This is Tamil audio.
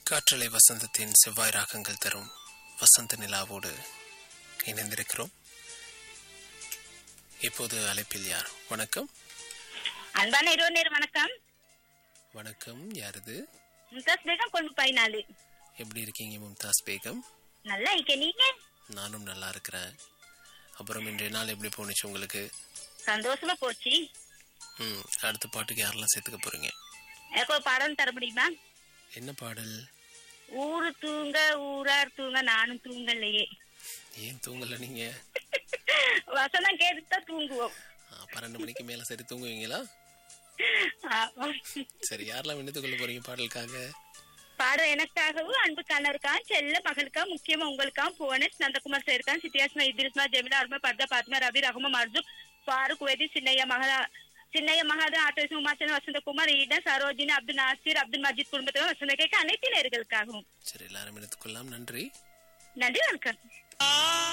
காற்றலை வசந்தத்தின் செவ்வாய் ராகங்கள் தரும் வசந்த நிலாவோடு இணைந்திருக்கிறோம் இப்போது அழைப்பில் யார் வணக்கம் அன்பான இரவு நேரம் வணக்கம் வணக்கம் யாரது மும்தாஸ் பேகம் கொண்டு பதினாலு எப்படி இருக்கீங்க மும்தாஸ் பேகம் நல்லா இருக்கேன் நீங்க நானும் நல்லா இருக்கிறேன் அப்புறம் இன்றைய நாள் எப்படி போணுச்சு உங்களுக்கு சந்தோஷமா போச்சு ம் அடுத்த பாட்டுக்கு யாரெல்லாம் சேர்த்துக்க போறீங்க எனக்கு ஒரு பாடம் தர முடியுமா என்ன பாடல் ஊரு தூங்க ஊரார் தூங்க நானும் தூங்கலையே ஏன் தூங்கல நீங்க வசனம் கேட்டுதான் தூங்குவோம் ஆ, பன்னெண்டு மணிக்கு மேல சரி தூங்குவீங்களா ஆமா. சரி யாரெல்லாம் விண்ணத்துக் கொள்ள போறீங்க பாடலுக்காக பாடம் எனக்காகவும் அன்பு கண்ணருக்காகவும் செல்ல மகளுக்காக முக்கியமா உங்களுக்காகவும் புவனேஷ் நந்தகுமார் சேர்க்கான் சித்தியாஸ்மா இத்ரிஸ்மா ஜெமிலா அருமா பர்தா பாத்மா ரவி ரகுமா அர்ஜுன் ஃபாரூக் வேதி சின்னையா மகா சின்னைய மகாதன் ஆட்டோஸ் உமாச்சன் வசந்தகுமார் ஈடன் சரோஜினி அப்துல் நாசிர் அப்துல் மஜித் குடும்பத்தினர் வசந்த கேட்க அனைத்து நேர்களுக்காகவும் சரி எல்லாரும் விண்ணத்துக் கொள்ளலாம் நன்றி நன்றி வணக்கம்